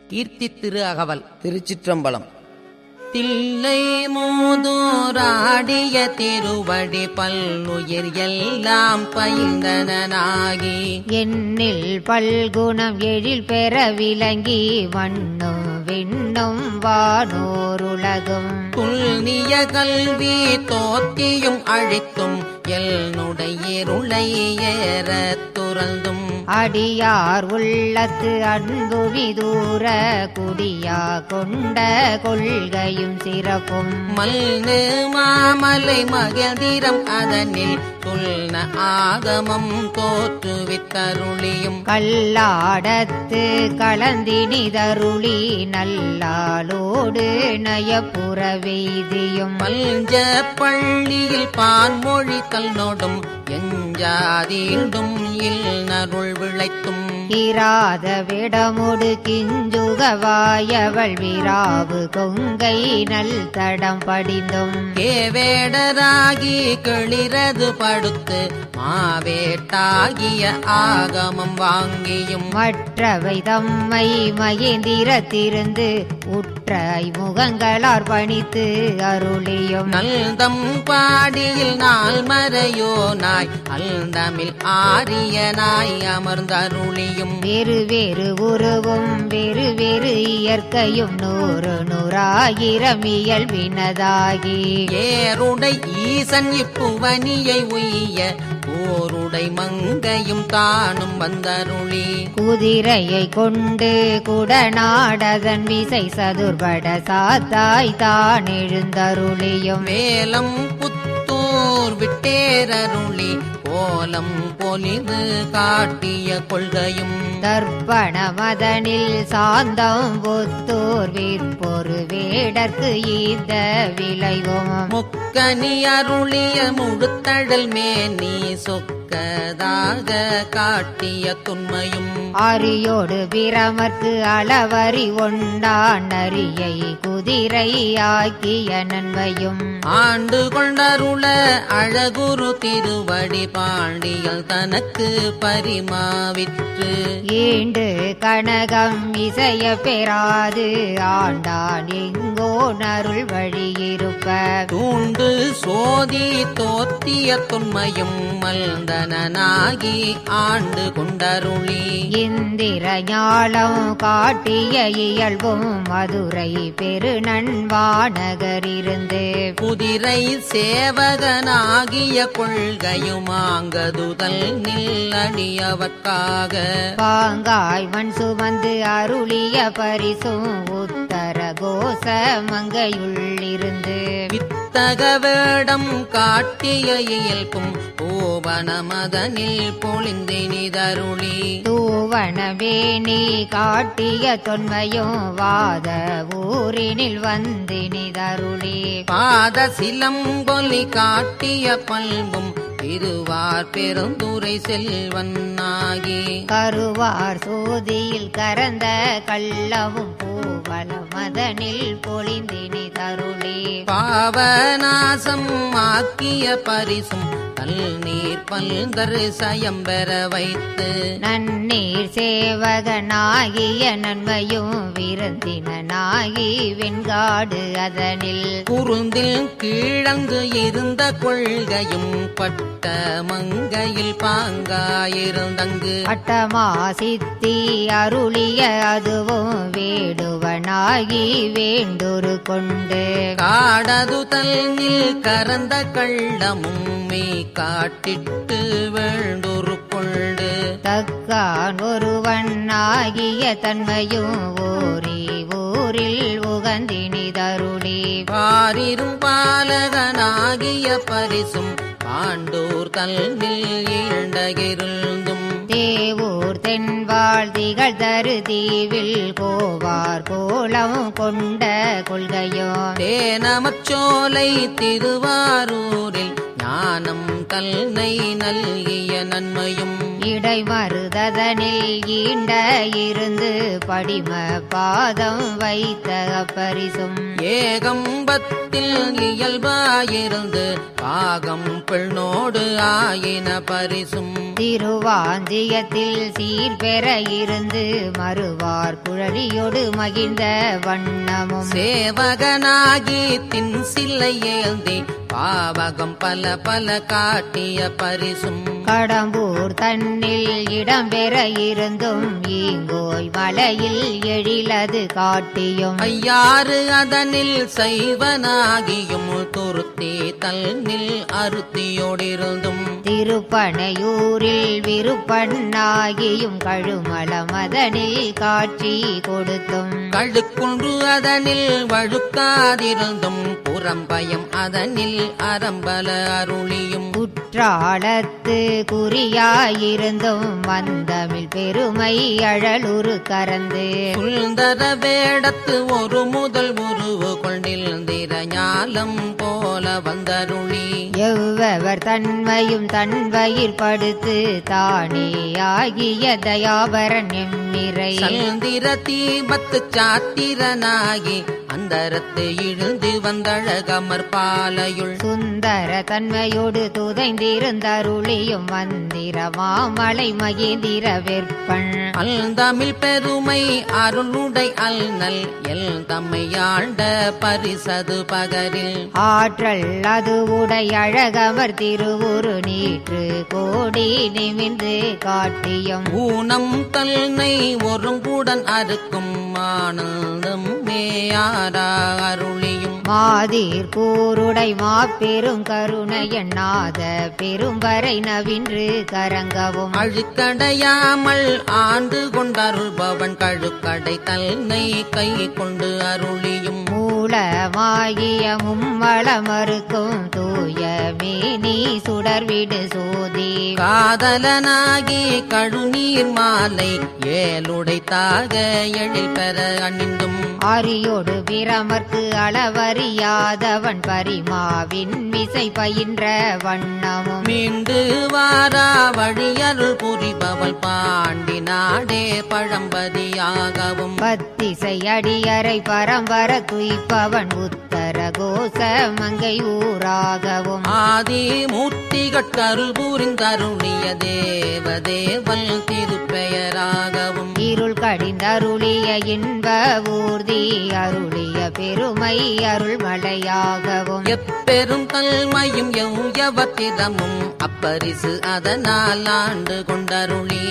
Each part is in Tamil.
கீர்த்தி திரு அகவல் திருச்சிற்றம்பலம் தில்லை மூதூராடிய திருவடி பல்லுயிர் எல்லாம் பயின்றனாகி எண்ணில் பல்குணம் எழில் பெற விளங்கி வண்ணும் விண்ணும் வானோருலகும் துல்லிய கல்வி தோத்தியும் அழித்தும் எல்னுடையிருளை ஏற துறந்தும் அடியார் உள்ளத்து அன்பு விதூர குடியா கொண்ட கொள்கையும் சிறப்பும் மல்னு மாமலை மகதிரம் அதனில் துல்ன ஆகமம் தோற்றுவித்தருளியும் கல்லாடத்து கலந்தினிதருளி நல்லாளோடு நயப்புற வெய்தியும் மல்ஞ்ச பள்ளியில் பான்மொழி கல்நோடும் எஞ்சாதீண்டும் இல் நருள் விளைத்தும் இராத விடமுடு கிஞ்சுகவாயவள் விராவு கொங்கை நல் தடம் படிந்தும் கேவேடராகி கிளிரது படுத்து மாவேட்டாகிய ஆகமம் வாங்கியும் மற்றவை தம்மை மகேந்திரத்திருந்து உற்ற முகங்களார் பணித்து அருளியும் நல்தம் பாடியில் நாள் மறையோனாய் அல்தமில் ஆரியனாய் அமர்ந்தருளியும் வேறு வேறு உருவும் வேறு வேறு இயற்கையும் நூறு நூறாயிரம் இயல்பினதாகி ஏருடை ஈசன் இப்புவனியை உய்ய போருடை மங்கையும் தானும் வந்தருளி குதிரையை கொண்டு குடநாடதன் விசை சதுர்பட சாத்தாய் தான் எழுந்தருளியும் வேலம் புத்தூர் விட்டேரருளி கோலம் பொலிவு காட்டிய கொள்கையும் தர்ப்பண மதனில் சாந்தம் புத்தூர் விற்பொரு வேடற்கு ஈந்த விளைவும் முக்கனி அருளிய முழுத்தழல் மேனி சொக்கதாக காட்டிய துண்மையும் ஆரியோடு பிரமர்க்கு அளவறி ஒண்டான் நரியை குதிரை ஆக்கிய நன்மையும் ஆண்டு கொண்டருள அழகுரு திருவடி பாண்டியல் தனக்கு பரிமாவிற்று ஈண்டு கனகம் இசைய பெறாது ஆண்டான் எங்கோ நருள் வழியிருப்ப தூண்டு சோதி தோத்திய தொன்மையும் மல்தனாகி ஆண்டு கொண்டருளி இந்திர ஞாலம் காட்டிய இயல்பும் மதுரை பெருநன்வானகரிருந்து குதிரை சேவகனாகிய கொள்கையுமாங்கதுதல் நில்லடியவர்க்காக பாங்காய் மண் சுமந்து அருளிய பரிசும் உத்தர கோச மங்கையுள்ளிருந்து வித்தக வேடம் காட்டிய இயல்பும் ஓவன மதனில் பொழிந்தினிதருளி தூவனவேணி காட்டிய தொன்மையும் வாத ஊரினில் வந்தினிதருளி பாத சிலம்பொலி காட்டிய பல்பும் திருவார் பெருந்துரை செல்வன்னாகி கருவார் சோதியில் கரந்த கள்ளவும் பூவல மதனில் பொழிந்தினி தருளி பாவநாசம் ஆக்கிய பரிசும் கல் நீர் பல்தர் சயம்பெற வைத்து நன்னீர் சேவகனாகிய நன்மையும் விருந்தினாகி வெண்காடு அதனில் குருந்தில் கீழந்து இருந்த கொள்கையும் பட்ட மங்கையில் பாங்காயிருந்தங்கு அட்டமா சித்தி அருளிய அதுவும் வேடுவனாகி வேண்டுரு கொண்டு காடது தல்னில் கரந்த கள்ளமும் மெய் காட்டிட்டு வேண்டொரு கொண்டு தக்கான் ஒருவன் ஆகிய தன்மையும் ஓரி ஊரில் உகந்தினி தருளி பாரிரும் பாலகனாகிய பரிசும் பாண்டூர் தல்னில் ஈண்டகிருந்தும் தேவூர் தென்வாழ் திகழ் தரு தீவில் கோவார் கோலம் கொண்ட கொள்கையோ தேனமச்சோலை திருவாரூரில் ஞானம் கல்னை நல்கிய நன்மையும் இடை மருததனில் ஈண்ட இருந்து படிம பாதம் வைத்த பரிசும் ஏகம்பத்தில் இயல்பாயிருந்து பாகம் பெண்ணோடு ஆயின பரிசும் திருவாந்தியத்தில் சீர்பெற இருந்து மறுவார் குழலியோடு மகிழ்ந்த வண்ணமும் சேவகனாகி தின் சிலை ஏந்தி பாவகம் பல பல காட்டிய பரிசும் கடம்பூர் தன்னில் இடம்பெற இருந்தும் ஈங்கோய் மலையில் எழிலது காட்டியும் ஐயாறு அதனில் சைவனாகியும் துருத்தி தன்னில் அருத்தியோடிருந்தும் திருப்பனையூரில் விருப்பண்ணாகியும் கழுமல மதனில் காட்சி கொடுத்தும் கழுக்குன்று அதனில் வழுக்காதிருந்தும் புறம்பயம் அதனில் அரம்பல அருளியும் குற்றாலத்து குறியாயிருந்தும் வந்தமிழ் பெருமை அழலுரு கரந்து சுந்தர வேடத்து ஒரு முதல் உருவு கொண்டிருந்திர ஞாலம் போல வந்தருளி எவ்வவர் தன்மையும் தன்வயிர் படுத்து தானே ஆகிய தயாபரன் எம்மிரை சந்திர தீபத்து சாத்திரனாகி அந்தரத்து இழுந்து வந்தழகமர் பாலையுள் சுந்தர தன்மையோடு துதைந்திருந்தருளியும் மந்திர மாமலை மகேந்திர வெற்பன் அல்தமிழ் பெருமை அருளுடை அல்நல் எல் தம்மையாண்ட பரிசது பகரில் ஆற்றல் அது உடை அழகமர் திருவுரு நீற்று கோடி நிமிர்ந்து காட்டியும் ஊனம் தல்னை ஒருங்குடன் அறுக்கும் ஆனந்தம் மேயாரா அருளியும் மாதிர் கூருடை மாப்பெரும் கருணையண்ணாத பெரும்பறை நவின்று கரங்கவும் அழுக்கடையாமல் ஆண்டு கொண்டருள்பவன் கழுக்கடை தல்னை கை கொண்டு அருளியும் மூலமாகிய மும்மளமறுக்கும் தூய மேனி சுடர்விடு சோதி காதலனாகி கழுநீர் மாலை ஏழுடை தாக எழில் பெற அணிந்தும் அரியோடு பிரமர்க்கு அளவறியாதவன் பரிமாவின் விசை பயின்ற வண்ணமும் மீண்டு வாரா வழியருள் புரிபவள் பாண்டி நாடே பழம்பதியாகவும் பத்திசை அடியறை பரம்பர துய்ப்பவன் உத்தர கோச மங்கை ஊராகவும் ஆதி மூர்த்திகட்கருள் புரிந்தருளிய தேவ தேவல் திருப்பெயராகவும் இருள் கடிந்தருளிய இன்ப ஊர்தி அருளிய பெருமை அருள் மழையாகவும் எப்பெரும் கல்மையும் எவ்வத்திதமும் அப்பரிசு அதனால் ஆண்டு கொண்டருளி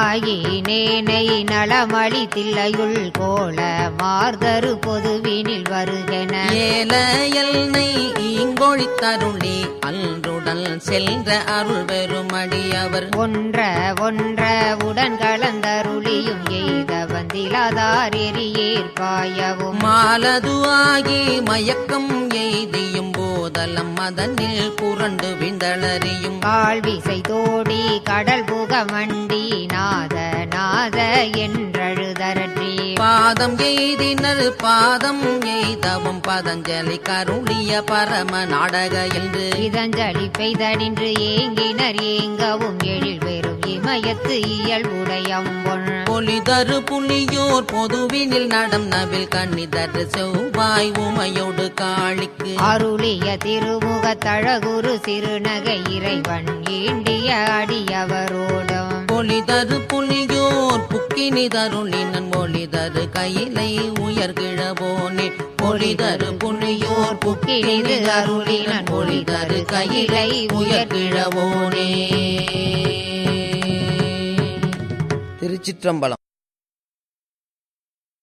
நாயினேனை நலமளி தில்லையுள் கோல மார்தரு பொதுவினில் வருகென ஏல எல்னை ஈங்கொழித்தருளி அன்றுடல் சென்ற அருள் பெருமடியவர் ஒன்ற ஒன்ற உடன் கலந்தருளியும் எய்த வந்திலாதார் எரியேற்பாயவும் மாலது ஆகி மயக்கம் எய்தியும் போதலம் மதனில் புரண்டு விந்தளறியும் கால்விசை தோடி கடல் புக மண்டி நாத நாத என்றழுதரற்றி பாதம் எய்தினர் பாதம் எய்தவும் பதஞ்சலி கருளிய பரம நாடக என்று இதஞ்சலி பெய்தடின்று ஏங்கினர் ஏங்கவும் எழில் பெறும் இமயத்து இயல்புடையம்பொன் பொலிதரு புலியோர் பொதுவினில் நடம் நவில் கண்ணிதரு செவ்வாய் உமையோடு காளிக்கு அருளிய திருமுக தழகுரு சிறுநகை இறைவன் ஈண்டிய அடியவரோடும் பொலிதரு புலியோர் புக்கினி தருளினன் மொழிதரு கையிலை உயர்கிழவோனே பொலிதரு புலியோர் புக்கினிது அருளினன் மொழிதரு கையிலை உயர்கிழவோனே திருச்சிற்றம்பலம்